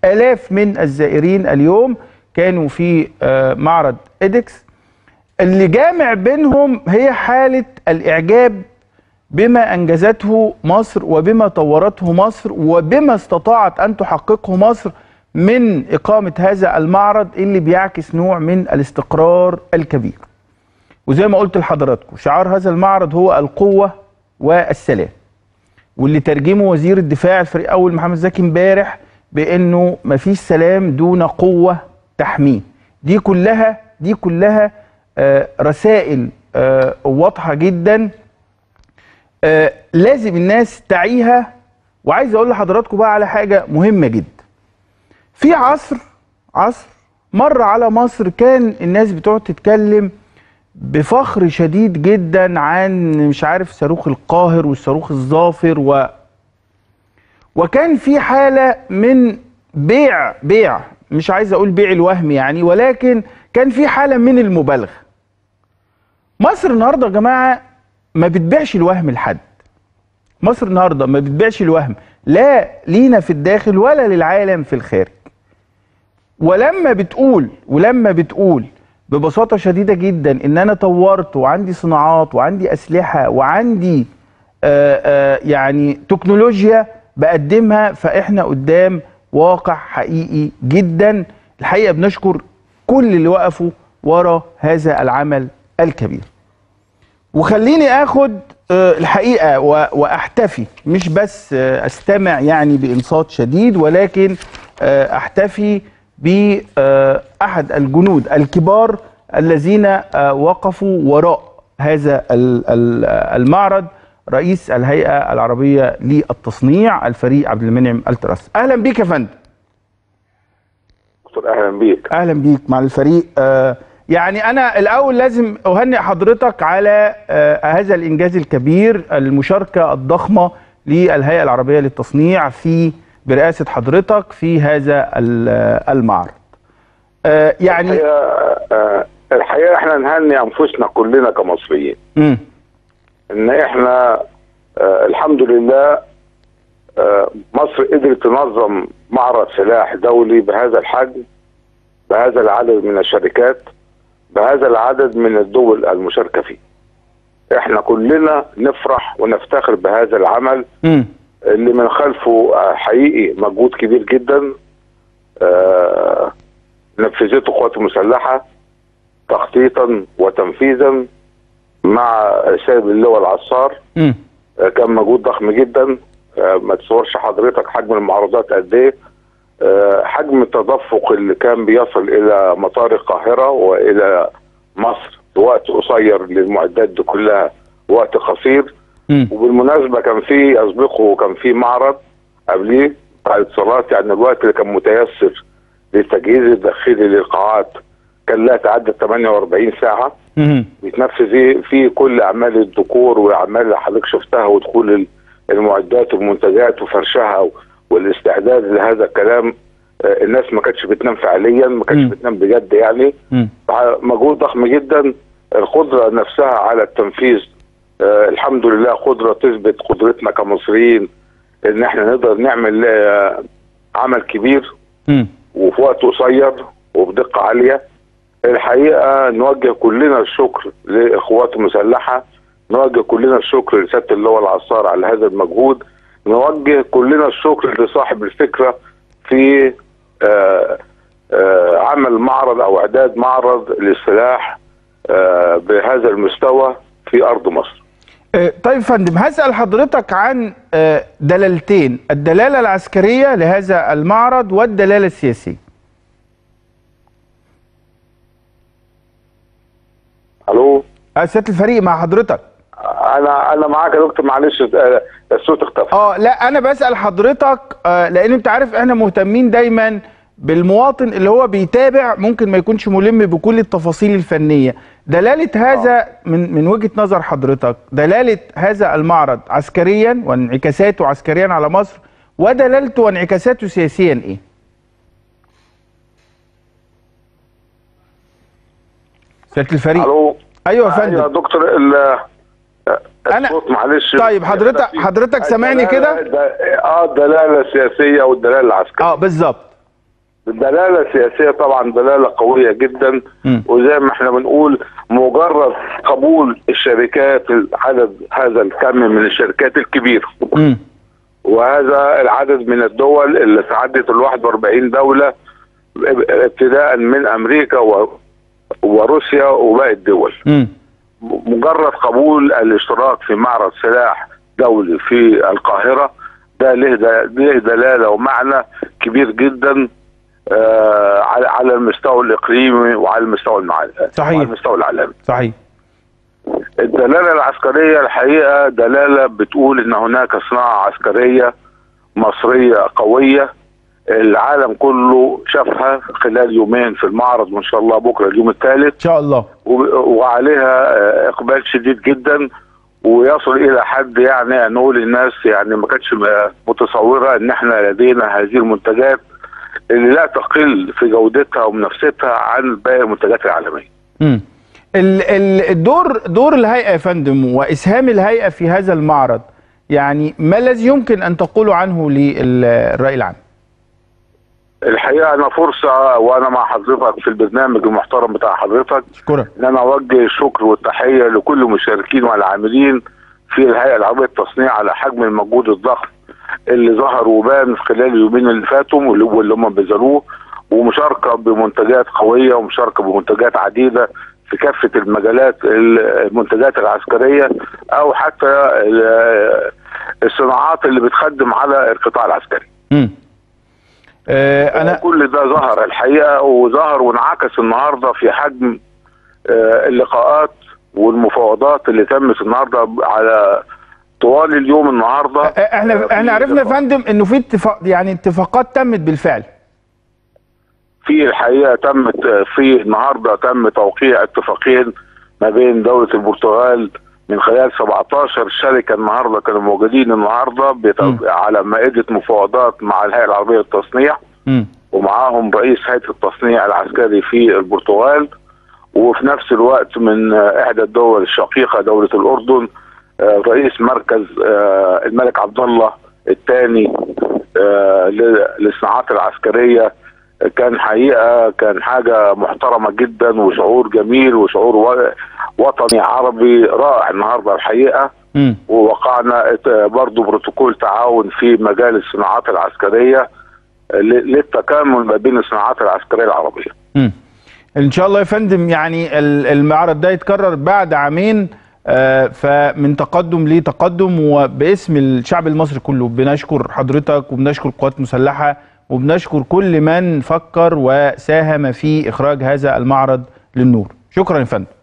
آلاف من الزائرين اليوم كانوا في آه، معرض إيدكس اللي جامع بينهم هي حالة الإعجاب بما أنجزته مصر وبما طورته مصر وبما استطاعت أن تحققه مصر من إقامة هذا المعرض اللي بيعكس نوع من الاستقرار الكبير وزي ما قلت لحضراتكم شعار هذا المعرض هو القوة والسلام واللي ترجمه وزير الدفاع الفريق أول محمد زكي امبارح بأنه مفيش سلام دون قوة تحميه دي كلها دي كلها آه، رسائل آه، واضحة جدا آه، لازم الناس تعيها وعايز اقول لحضراتكم بقى على حاجه مهمه جدا في عصر عصر مر على مصر كان الناس بتقعد تتكلم بفخر شديد جدا عن مش عارف صاروخ القاهر والصاروخ الظافر و وكان في حاله من بيع بيع مش عايز اقول بيع الوهم يعني ولكن كان في حاله من المبالغه مصر النهارده يا جماعه ما بتبيعش الوهم لحد مصر النهارده ما بتبيعش الوهم لا لينا في الداخل ولا للعالم في الخارج ولما بتقول ولما بتقول ببساطه شديده جدا ان انا طورت وعندي صناعات وعندي اسلحه وعندي آآ آآ يعني تكنولوجيا بقدمها فاحنا قدام واقع حقيقي جدا الحقيقه بنشكر كل اللي وقفوا ورا هذا العمل الكبير وخليني اخد آه، الحقيقه و- واحتفي مش بس آه، استمع يعني بانصات شديد ولكن آه، احتفي باحد الجنود الكبار الذين آه، وقفوا وراء هذا ال- ال- المعرض رئيس الهيئه العربيه للتصنيع الفريق عبد المنعم التراس اهلا بيك يا فندم دكتور اهلا بيك اهلا بيك مع الفريق آه يعني انا الاول لازم اهنئ حضرتك على آه هذا الانجاز الكبير المشاركه الضخمه للهيئه العربيه للتصنيع في برئاسه حضرتك في هذا ال- آه، المعرض آه يعني الحقيقه آه، الحقيقه احنا نهني انفسنا كلنا كمصريين مم. ان احنا آه، الحمد لله آه، مصر قدرت تنظم معرض سلاح دولي بهذا الحجم بهذا العدد من الشركات بهذا العدد من الدول المشاركه فيه احنا كلنا نفرح ونفتخر بهذا العمل مم. اللي من خلفه آه، حقيقي مجهود كبير جدا آه، نفذته القوات المسلحه تخطيطا وتنفيذا مع سيد اللواء العصار مم. آه، كان مجهود ضخم جدا آه، ما تصورش حضرتك حجم المعروضات قد ايه آه، حجم التدفق اللي كان بيصل الى مطار القاهره والى مصر في وقت قصير للمعدات دي كلها وقت قصير مم. وبالمناسبه كان في يسبقه كان في معرض قبليه بتاع اتصالات يعني الوقت اللي كان متيسر للتجهيز الداخلي للقاعات كان لا يتعدى 48 ساعه مم. بيتنفذ فيه كل اعمال الديكور واعمال اللي حضرتك شفتها ودخول ال- المعدات والمنتجات وفرشها و- والاستعداد لهذا الكلام آه، الناس ما كانتش بتنام فعليا ما مم. كانتش بتنام بجد يعني مم. مجهود ضخم جدا القدره نفسها على التنفيذ آه، الحمد لله قدره تثبت قدرتنا كمصريين ان احنا نقدر نعمل آه، عمل كبير مم. وفي وقت قصير وبدقه عاليه الحقيقه نوجه كلنا الشكر لاخوات المسلحه نوجه كلنا الشكر لسياده اللواء العصار على هذا المجهود نوجه كلنا الشكر لصاحب الفكره في آه آه عمل معرض او اعداد معرض للسلاح آه بهذا المستوى في ارض مصر آه، طيب يا فندم هسأل حضرتك عن آه، دلالتين الدلالة العسكرية لهذا المعرض والدلالة السياسية الو آه، سيادة الفريق مع حضرتك انا انا معاك يا دكتور معلش آه، الصوت اختفى اه لا انا بسأل حضرتك آه لان انت عارف احنا مهتمين دايما بالمواطن اللي هو بيتابع ممكن ما يكونش ملم بكل التفاصيل الفنية دلالة هذا من من وجهة نظر حضرتك دلالة هذا المعرض عسكريا وانعكاساته عسكريا على مصر ودلالته وانعكاساته سياسيا ايه؟ سيادة الفريق الو ايوه يا ايوه يا فندم دكتور ال أنا- الصوت معلش طيب حضرتك حضرتك سامعني كده؟ الدلالة- اه الدلاله السياسيه والدلاله العسكريه اه بالظبط دلاله سياسيه طبعا دلاله قويه جدا مم. وزي ما احنا بنقول مجرد قبول الشركات عدد هذا الكم من الشركات الكبير مم. وهذا العدد من الدول اللي تعدت ال 41 دوله ابتداء من امريكا و وروسيا وباقي الدول مم. مجرد قبول الاشتراك في معرض سلاح دولي في القاهره ده له له دلاله ومعنى كبير جدا آه على على المستوى الاقليمي وعلى المستوى المعالي صحيح. وعلى المستوى العالمي صحيح الدلاله العسكريه الحقيقه دلاله بتقول ان هناك صناعه عسكريه مصريه قويه العالم كله شافها خلال يومين في المعرض وان شاء الله بكره اليوم الثالث ان شاء الله و- وعليها آه، اقبال شديد جدا ويصل الى حد يعني ان نقول الناس يعني ما كانتش م- متصوره ان احنا لدينا هذه المنتجات اللي لا تقل في جودتها ومنافستها عن باقي المنتجات العالميه. مم. ال- ال- الدور دور الهيئه يا فندم واسهام الهيئه في هذا المعرض يعني ما الذي يمكن ان تقولوا عنه للراي العام؟ الحقيقه انا فرصه وانا مع حضرتك في البرنامج المحترم بتاع حضرتك اشكرك ان انا اوجه الشكر والتحيه لكل المشاركين والعاملين في الهيئه العربيه للتصنيع على حجم المجهود الضخم اللي ظهر وبان في خلال اليومين اللي فاتوا واللي واللي هم بذلوه ومشاركه بمنتجات قويه ومشاركه بمنتجات عديده في كافه المجالات المنتجات العسكريه او حتى ال- الصناعات اللي بتخدم على القطاع العسكري. مم. آه انا كل ده ظهر الحقيقه وظهر وانعكس النهارده في حجم آه، اللقاءات والمفاوضات اللي تمت النهارده على طوال اليوم النهارده آه، احنا آه، احنا في عرفنا يا لقاء. فندم انه في اتفاق يعني اتفاقات تمت بالفعل في الحقيقه تمت آه، في النهارده تم توقيع اتفاقين ما بين دوله البرتغال من خلال 17 شركه النهارده كانوا موجودين النهارده بت- م. على مائده مفاوضات مع الهيئه العربيه للتصنيع مم. ومعاهم رئيس هيئه التصنيع العسكري في البرتغال وفي نفس الوقت من آه، احدى الدول الشقيقه دوله الاردن آه، رئيس مركز آه، الملك عبد الله الثاني للصناعات العسكريه كان حقيقه كان حاجه محترمه جدا وشعور جميل وشعور و- وطني عربي رائع النهارده الحقيقه مم. ووقعنا ات- برضو بروتوكول تعاون في مجال الصناعات العسكريه ل- للتكامل ما بين الصناعات العسكريه العربيه. مم. ان شاء الله يا فندم يعني ال- المعرض ده يتكرر بعد عامين آه، فمن تقدم لتقدم وباسم الشعب المصري كله بنشكر حضرتك وبنشكر القوات المسلحه وبنشكر كل من فكر وساهم في اخراج هذا المعرض للنور شكرا يا فندم